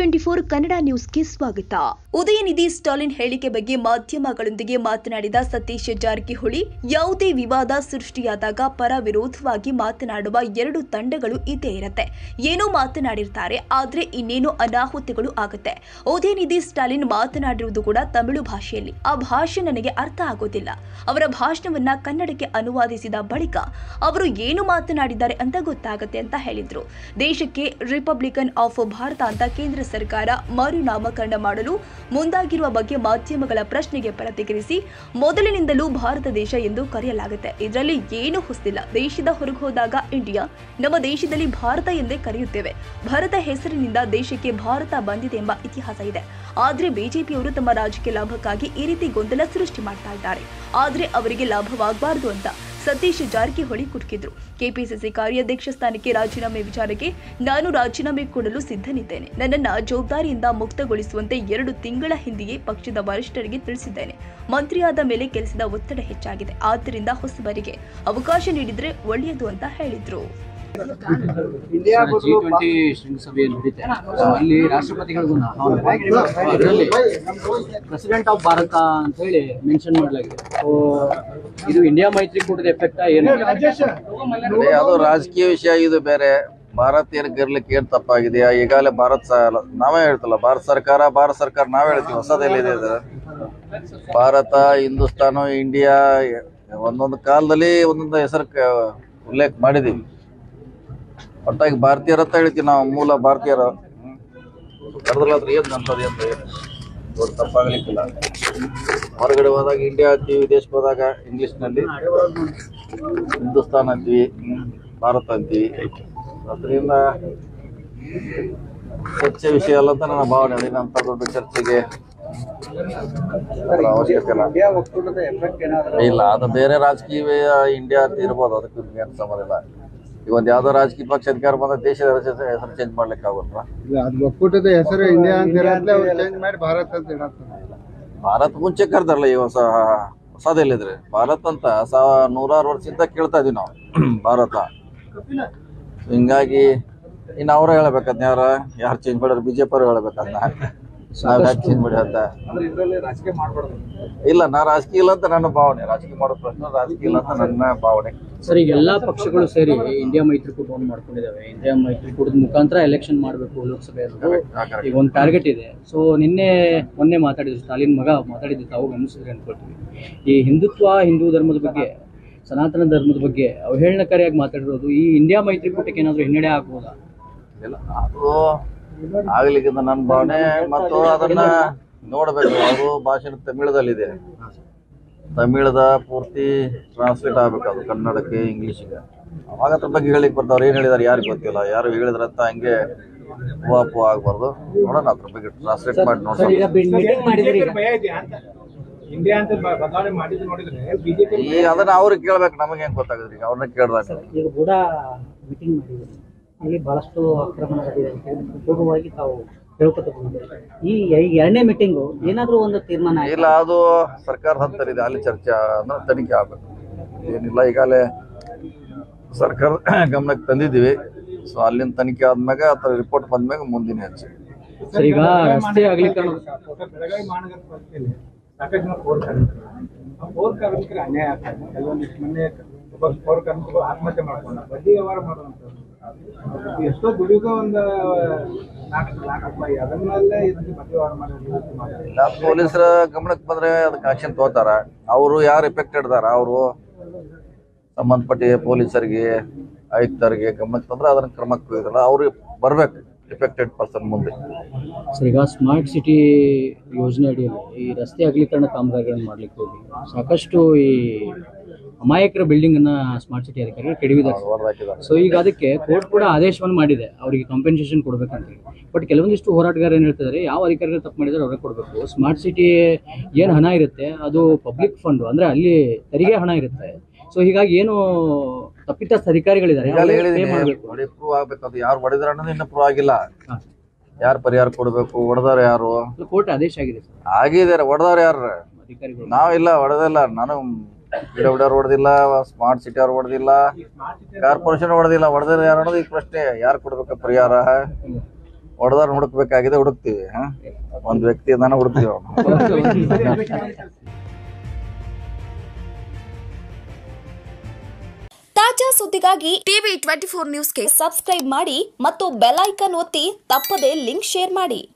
Twenty four Kannada ನ್ಯೂಸ್ಗೆ ಸ್ವಾಗತ ಉದಯನಿಧಿ ಸ್ಟಾಲಿನ್ ಹೇಳಿಕೆ ಬಗ್ಗೆ ಮಾಧ್ಯಮಗಳೊಂದಿಗೆ ಮಾತನಾಡಿದ ಸತೀಶ್ ಜಾರಕಿಹೊಳಿ ಯಾವುದೇ ವಿವಾದ ಸೃಷ್ಟಿಯಾದಾಗ ಪರ ವಿರೋಧವಾಗಿ ಮಾತನಾಡುವ ಎರಡು ತಂಡಗಳು ಇದ್ದೇ ಇರುತ್ತೆ ಏನೋ ಮಾತನಾಡಿರ್ತಾರೆ ಆದ್ರೆ ಇನ್ನೇನು ಅನಾಹುತಿಗಳು ಆಗುತ್ತೆ ಉದಯನಿಧಿ ಸ್ಟಾಲಿನ್ ಮಾತನಾಡಿರುವುದು ಕೂಡ ತಮಿಳು ಭಾಷೆಯಲ್ಲಿ ಆ ಭಾಷೆ ನನಗೆ ಅರ್ಥ ಆಗೋದಿಲ್ಲ ಅವರ ಭಾಷಣವನ್ನ ಕನ್ನಡಕ್ಕೆ ಅನುವಾದಿಸಿದ ಬಳಿಕ ಅವರು ಏನು ಮಾತನಾಡಿದ್ದಾರೆ ಅಂತ ಗೊತ್ತಾಗುತ್ತೆ ಅಂತ ಹೇಳಿದ್ರು ದೇಶಕ್ಕೆ ರಿಪಬ್ಲಿಕನ್ ಆಫ್ ಭಾರತ ಅಂತ ಕೇಂದ್ರ ಸರ್ಕಾರ ಮರುನಾಮಕರಣ ಮಾಡಲು ಮುಂದಾಗಿರುವ ಬಗ್ಗೆ ಮಾಧ್ಯಮಗಳ ಪ್ರಶ್ನೆಗೆ ಪ್ರತಿಕ್ರಿಯಿಸಿ ಮೊದಲಿನಿಂದಲೂ ಭಾರತ ದೇಶ ಎಂದು ಕರೆಯಲಾಗುತ್ತೆ ಇದರಲ್ಲಿ ಏನು ಹೊಸದಿಲ್ಲ ದೇಶದ ಹೊರಗೆ ಹೋದಾಗ ಇಂಡಿಯಾ ನಮ್ಮ ದೇಶದಲ್ಲಿ ಭಾರತ ಎಂದೇ ಕರೆಯುತ್ತೇವೆ ಭಾರತ ಹೆಸರಿನಿಂದ ದೇಶಕ್ಕೆ ಭಾರತ ಬಂದಿದೆ ಎಂಬ ಇತಿಹಾಸ ಇದೆ ಆದ್ರೆ ಬಿಜೆಪಿಯವರು ತಮ್ಮ ರಾಜಕೀಯ ಲಾಭಕ್ಕಾಗಿ ಈ ರೀತಿ ಗೊಂದಲ ಸೃಷ್ಟಿ ಮಾಡ್ತಾ ಇದ್ದಾರೆ ಆದ್ರೆ ಅವರಿಗೆ ಲಾಭವಾಗಬಾರದು ಅಂತ ಸತೀಶ್ ಜಾರಕಿಹೊಳಿ ಕುಟುಕಿದ್ರು ಕೆಪಿಸಿಸಿ ಕಾರ್ಯಾಧ್ಯಕ್ಷ ಸ್ಥಾನಕ್ಕೆ ರಾಜೀನಾಮೆ ವಿಚಾರಕ್ಕೆ ನಾನು ರಾಜೀನಾಮೆ ಕೊಡಲು ಸಿದ್ಧನಿದ್ದೇನೆ ನನ್ನನ್ನ ಜವಾಬ್ದಾರಿಯಿಂದ ಮುಕ್ತಗೊಳಿಸುವಂತೆ ಎರಡು ತಿಂಗಳ ಹಿಂದೆಯೇ ಪಕ್ಷದ ವರಿಷ್ಠರಿಗೆ ತಿಳಿಸಿದ್ದೇನೆ ಮಂತ್ರಿಯಾದ ಮೇಲೆ ಕೆಲಸದ ಒತ್ತಡ ಹೆಚ್ಚಾಗಿದೆ ಆದ್ದರಿಂದ ಹೊಸಬರಿಗೆ ಅವಕಾಶ ನೀಡಿದ್ರೆ ಒಳ್ಳೆಯದು ಅಂತ ಹೇಳಿದ್ರು ಜಿ ಟ್ವೆಂಟಿ ಶೃಂಗಸಭೆ ನಡೀತೆ ಸೊ ಅಲ್ಲಿ ರಾಷ್ಟ್ರಪತಿಗಳಿಗೂ ಅದರಲ್ಲಿ ಪ್ರೆಸಿಡೆಂಟ್ ಆಫ್ ಭಾರತ ಅಂತ ಹೇಳಿ ಮೆನ್ಷನ್ ಮಾಡಲಾಗಿದೆ ಸೊ ಇದು ಇಂಡಿಯಾ ಮೈತ್ರಿಕೂಟದ ಎಫೆಕ್ಟ್ ಏನು ಅದೇ ಅದು ರಾಜಕೀಯ ವಿಷಯ ಇದು ಬೇರೆ ಭಾರತೀಯರ ಗೆರ್ಲಿಕ್ಕೆ ಏನ್ ತಪ್ಪಾಗಿದೆಯಾ ಈಗಾಗಲೇ ಭಾರತ ಸ- ನಾವೇ ಹೇಳ್ತಲ್ಲ ಭಾರತ ಸರ್ಕಾರ ಭಾರತ ಸರ್ಕಾರ ನಾವೇ ಹೇಳ್ತೀವಿ ಹೊಸದೆಲ್ಲಿದೆ ಇದು ಭಾರತ ಹಿಂದೂಸ್ತಾನ ಇಂಡಿಯಾ ಒಂದೊಂದು ಕಾಲದಲ್ಲಿ ಒಂದೊಂದು ಹೆಸರು ಕ- ಉಲ್ಲೇಖ ಮಾಡಿದೀವಿ ಒಟ್ಟಾಗಿ ಭಾರತೀಯರ ಅಂತ ಹೇಳ್ತೀವಿ ನಾವು ಮೂಲ ಭಾರತೀಯರ ಕರೆದ್ರಲ್ಲಾದ್ರೆ ಏನ್ ಅಂತದ್ದು ಅಂತ ದೊಡ್ಡ ತಪ್ಪಾಗ್ಲಿಕ್ಕಿಲ್ಲ ಹೊರಗಡೆ ಹೋದಾಗ ಇಂಡಿಯಾ ಅಂತೀವಿ ವಿದೇಶಕ್ಕೆ ಹೋದಾಗ ಇಂಗ್ಲಿಷ್ನಲ್ಲಿ ಹಿಂದೂಸ್ತಾನ್ ಅಂತೀವಿ ಭಾರತ ಅಂತೀವಿ ಅದರಿಂದ ಚರ್ಚೆ ವಿಷಯ ಅಲ್ಲ ಅಂತ ನನ್ನ ಭಾವನೆ ಅದೇನಂತ ದೊಡ್ಡ ಚರ್ಚೆಗೆ ಅದ್ರ ಅವಶ್ಯಕತೆ ಇಲ್ಲ. ಇಲ್ಲ ಅದು ಬೇರೆ ರಾಜಕೀಯ ಇಂಡಿಯಾ ಅಂತ ಇರ್ಬೋದು ಅದಕ್ಕೆ ಇದಕ್ಕೆ ಏನು ಸಂಬಂಧ ಇಲ್ಲ ಈಗ ಒಂದು ಯಾವ್ದೋ ರಾಜಕೀಯ ಪಕ್ಷ ಅಧಿಕಾರ ಬಂದ ದೇಶದ ಹೆಸರು ಹೆಸರು ಚೇಂಜ್ ಮಾಡ್ಲಿಕ್ಕೆ ಆಗುತ್ತಾ ಇಲ್ಲ ಅದು ಒಕ್ಕೂಟದ ಹೆಸರು ಇಂಡಿಯಾ ಅಂತ ಇರತ್ಲೆ ಅವ್ರು ಚೇಂಜ್ ಮಾಡಿ ಭಾರತ್ ಅಂತ ಇಡತ್ತಾರೆ ಭಾರತ ಮುಂಚೆ ಕರ್ದಾರಲ್ಲ ಈ ಹೊಸ ಹೊಸದೆಲ್ಲಿದ್ರೆ ಭಾರತ್ ಅಂತ ಸಾವ ನೂರಾರು ವರ್ಷದಿಂದ ಕೇಳ್ತಾ ಇದೀವಿ ನಾವು ಭಾರತ ಹಿಂಗಾಗಿ ಇನ್ನು ಅವ್ರ ಹೇಳ್ಬೇಕದ್ನ ಯಾರ ಯಾರು ಚೇಂಜ್ ಮಾಡ್ಯಾರ ಬಿಜೆಪಿ ಅವ್ರು ಹೇಳ್ಬೇಕದ್ನ ನಾವ್ ಯಾಕೆ ಚೇಂಜ್ ಮಾಡಿ ಅಂತ ಇಲ್ಲ ನಾ ರಾಜಕೀಯ ಇಲ್ಲ ಅಂತ ನನ್ನ ಭಾವನೆ ರಾಜಕೀಯ ಮಾಡೋ ಪ್ರಶ್ನೆ ರಾಜಕೀಯ ಇಲ್ಲ ಅಂತ ನನ್ನ ಭಾವನೆ ಸರ್ ಈಗ ಎಲ್ಲಾ ಪಕ್ಷಗಳು ಸೇರಿ ಇಂಡಿಯಾ ಮೈತ್ರಿಕೂಟವನ್ನು ಮಾಡ್ಕೊಂಡಿದ್ದಾವೆ ಇಂಡಿಯಾ ಮೈತ್ರಿಕೂಟದ ಮುಖಾಂತರ ಎಲೆಕ್ಷನ್ ಮಾಡಬೇಕು ಲೋಕಸಭೆ ಅನ್ನೋದು ಆ correct. ಈಗ ಒಂದು ಟಾರ್ಗೆಟ್ ಇದೆ ಸೊ ನಿನ್ನೆ ಮೊನ್ನೆ ಮಾತಾಡಿದ್ರು ಸ್ಟಾಲಿನ್ ಮಗ ಮಾತಾಡಿದ್ದು ತಾವು ಗಮನಿಸಿದ್ರೆ ಅನ್ಕೊಳ್ತೀವಿ ಈ ಹಿಂದುತ್ವ ಹಿಂದೂ ಧರ್ಮದ ಬಗ್ಗೆ ಸನಾತನ ಧರ್ಮದ ಬಗ್ಗೆ ಅವಹೇಳನಕಾರಿಯಾಗಿ ಮಾತಾಡಿರೋದು ಈ ಇಂಡಿಯಾ ಮೈತ್ರಿಕೂಟಕ್ಕೆ ಏನಾದರೂ ಹಿನ್ನಡೆ ಆಗ್ಬೋದಾ ಇಲ್ಲ ಅದು ಆಗ್ಲಿಕ್ಕೆ ನನ್ನ ಭಾವನೆ ಮತ್ತು ಅದನ್ನ ನೋಡ್ಬೇಕು ಅವರು ಭಾಷೆ ತಮಿಳದಲ್ಲಿದೆ ತಮಿಳದ ಪೂರ್ತಿ ಟ್ರಾನ್ಸ್ಲೇಟ್ ಆಗ್ಬೇಕು ಅದು ಕನ್ನಡಕ್ಕೆ ಇಂಗ್ಲಿಷ್ಗೆ ಅವಾಗ ಅದ್ರ ಬಗ್ಗೆ ಹೇಳಿಕ್ ಬರ್ತಾವ್ರು ಏನ್ ಹೇಳಿದಾರೆ ಯಾರಿಗೆ ಗೊತ್ತಿಲ್ಲ ಯಾರು ಹೇಳಿದ್ರಂತ ಹಂಗೆ ಹೂವಾಪು ಆಗ್ಬಾರ್ದು ನೋಡೋಣ ಅದ್ರ ಬಗ್ಗೆ ಟ್ರಾನ್ಸ್ಲೇಟ್ ಮಾಡಿ ನೋಡೋಣ ಮೀಟಿಂಗ್ ಮಾಡಿದ್ರಿ ಈಗ ಭಯ ಇದೆಯಾ ಅಂತ ಇಂಡಿಯಾ ಅಂತ ಬ- ಬದಲಾವಣೆ ಮಾಡಿದ್ದು ನೋಡಿದ್ರೆ ಬಿಜೆಪಿ ಈ ಅದನ್ನ ಅವ್ರಿಗೆ ಕೇಳ್ಬೇಕು ನಮಗೆ ಹೆಂಗ್ ಗೊತ್ತಾಗದ್ರಿ ಈಗ ಅವ್ರನ್ನ ಕೇಳ್ದಾಗ ಈಗ ಕೂಡ ಮೀಟಿಂಗ್ ಮಾಡಿದ್ದೀರಿ ಅಲ್ಲಿ ಬಹಳಷ್ಟು ಆಕ್ರಮಣ ನಡೆದಿದೆ ಅಂತ ಹೇಳಿ ಪೂರ್ವವಾಗಿ ತಾವು ಹೇಳ್ಕೊತ ಬಂದಿದ್ದೀರಿ ಈ ಈ ಎರಡನೇ ಮೀಟಿಂಗು ಏನಾದರೂ ಒಂದು ತೀರ್ಮಾನ ಆಯ್ತಾ? ಇಲ್ಲ ಅದು ಸರ್ಕಾರದ ಹಂತಲ್ಲಿದೆ ಅಲ್ಲಿ ಚರ್ಚೆ ಅಂದ್ರೆ ತನಿಖೆ ಆಗ್ಬೇಕು ಏನಿಲ್ಲ ಈಗಾಗಲೇ ಸರ್ಕಾರ ಗಮನಕ್ಕೆ ತಂದಿದ್ದೀವಿ ಸೊ ಅಲ್ಲಿಂದ ತನಿಖೆ ಆದ್ಮ್ಯಾಗ ಅಥವಾ ರಿಪೋರ್ಟ್ ಬಂದ್ಮ್ಯಾಗ ಮುಂದಿನ ಹೆಜ್ಜೆ ಸರ್ ಈಗ ರಸ್ತೆ ಅಗಲೀಕರಣ ಬೆಳಗಾವಿ ಮಹಾನಗರ ಪಾಲಿಕೆಯಲ್ಲಿ ಸಾಕಷ್ಟು ಜನ ಪೌರ ಕಾರ್ಮಿಕರು ಆ ಪೌರ ಕಾರ್ಮಿಕರಿಗೆ ಅನ್ಯಾಯ ಆಗ್ತದೆ ಕೆಲವೊಂದಿಷ್ಟು ಮೊನ್ನೆ ಒಬ್ಬ ಪೌರ ಕಾರ್ಮಿಕರು ಆತ್ಮಹತ್ಯೆ ಮಾಡ್ಕೊಂಡ ಬಡ್ಡಿ ವ್ಯವಹಾರ ಮಾಡುವಂಥದ್ದು ಎಷ್ಟೋ ದುಡಿದ ಒಂದು ನಾಲ್ಕು ನಾಲ್ಕು ರೂಪಾಯಿ ಅದನ್ನೆಲ್ಲ ಇದಕ್ಕೆ ಬಡ್ಡಿ ವ್ಯವಹಾರ ಮಾಡಿ ಇಲ್ಲ ಪೊಲೀಸರ ಗಮನಕ್ಕೆ ಬಂದ್ರೆ ಅದಕ್ಕೆ ಆಕ್ಷನ್ ತಗೋತಾರ ಅವರು ಯಾರು ಎಫೆಕ್ಟೆಡ್ ಅದಾರ ಅವರು ಸಂಬಂಧಪಟ್ಟ ಪೊಲೀಸರಿಗೆ ಆಯುಕ್ತರಿಗೆ ಗಮನಕ್ಕೆ ತಂದ್ರೆ ಅದನ್ನ ಕ್ರಮಕ್ಕೆ ಹೋಗಿರಲ್ಲ ಅವ್ರಿಗೆ ಬರ್ಬೇಕು ಎಫೆಕ್ಟೆಡ್ ಪರ್ಸನ್ ಮುಂದೆ ಸರ್ ಈಗ ಸ್ಮಾರ್ಟ್ ಸಿಟಿ ಯೋಜನೆ ಅಡಿಯಲ್ಲಿ ಈ ರಸ್ತೆ ಅಗಲೀಕರಣ ಕಾಮಗಾರಿಗಳನ್ನು ಮಾಡ್ಲಿಕ್ಕೆ ಹೋಗಿ ಸಾಕಷ್ಟು ಈ ಅಮಾಯಕರ ಬಿಲ್ಡಿಂಗ್ ಅನ್ನ ಸ್ಮಾರ್ಟ್ ಸಿಟಿ ಅಧಿಕಾರಿಗಳು ಕೆಡವಿದ್ದಾರೆ ಹೊಡೆದಾಕಿದ್ದಾರೆ ಸೊ ಈಗ ಅದಕ್ಕೆ ಕೋರ್ಟ್ ಕೂಡ ಆದೇಶವನ್ನು ಮಾಡಿದೆ ಅವರಿಗೆ ಕಾಂಪೆನ್ಸೇಷನ್ ಕೊಡ್ಬೇಕಂತ ಹೇಳಿ ಬಟ್ ಕೆಲವೊಂದಿಷ್ಟು ಹೋರಾಟಗಾರ ಏನು ಹೇಳ್ತಿದ್ದಾರೆ ಯಾವ ಅಧಿಕಾರಿಗಳು ತಪ್ಪು ಮಾಡಿದ್ರೆ ಅವ್ರಿಗೆ ಕೊಡಬೇಕು ಸ್ಮಾರ್ಟ್ ಸಿಟಿ ಏನು ಹಣ ಇರುತ್ತೆ ಅದು ಪಬ್ಲಿಕ್ ಫಂಡ್ ಅಂದ್ರೆ ಅಲ್ಲಿ ತೆರಿಗೆ ಹಣ ಇರುತ್ತೆ ಸೊ ಹೀಗಾಗಿ ಏನು ತಪ್ಪಿತಸ್ಥ ಅಧಿಕಾರಿಗಳಿದ್ದಾರೆ ಈಗಾಗಲೇ ಅವ್ರಿಗೆ pay ಹೇಳಿದೀನಿ ಮಾಡ್ಬೇಕು ನೋಡಿ ಪ್ರೂವ್ ಆಗ್ಬೇಕು ಅದು ಯಾರು ಹೊಡೆದ್ರ ಅನ್ನೋದು ಇನ್ನೂ ಪ್ರೂವ್ ಆಗಿಲ್ಲ ಹಾ. ಯಾರು ಪರಿಹಾರ ಕೊಡಬೇಕು ಹೊಡೆದವ್ರು ಯಾರು ಕೋರ್ಟ್ ಆದೇಶ ಆಗಿದೆ ಸರ್ ಆಗಿದ್ದಾರೆ ಹೊಡೆದವ್ರು ಯಾರು ಅಧಿಕಾರಿಗಳು ನಾವಿಲ್ಲ ಹೊಡೆದಿಲ್ಲ ನಾನು ಗಿಡ ಬಿಡೋರು ಹೊಡೆದಿಲ್ಲ ಸ್ಮಾರ್ಟ್ ಸಿಟಿ ಅವ್ರು ಹೊಡೆದಿಲ್ಲ ಕಾರ್ಪೊರೇಷನ್ ಹೊಡೆದಿಲ್ಲ ಹೊಡೆದ್ರೆ ಯಾರು ಅನ್ನೋದು ಈಗ ಪ್ರಶ್ನೆ ಯಾರು ಕೊಡ್ಬೇಕು ಪರಿಹಾರ ಹೊಡೆದಾರ ಹುಡುಕ್ಬೇಕಾಗಿದೆ ಹುಡುಕ್ತಿವಿ ಹಾ ಒಂದ್ ವ್ಯಕ್ತಿ ಇದಾನ ಹುಡುಕ್ತಿವಿ ಅವ್ನು ತಾಜಾ ಸುದ್ದಿಗಾಗಿ ಟಿವಿ ಟ್ವೆಂಟಿ ಫೋರ್ ನ್ಯೂಸ್ಗೆ ಸಬ್ಸ್ಕ್ರೈಬ್ ಮಾಡಿ ಮತ್ತು ಬೆಲ್ ಐಕಾನ್ ಒತ್ತಿ ತಪ್ಪದೇ ಲಿಂಕ್ ಶೇರ್ ಮಾಡಿ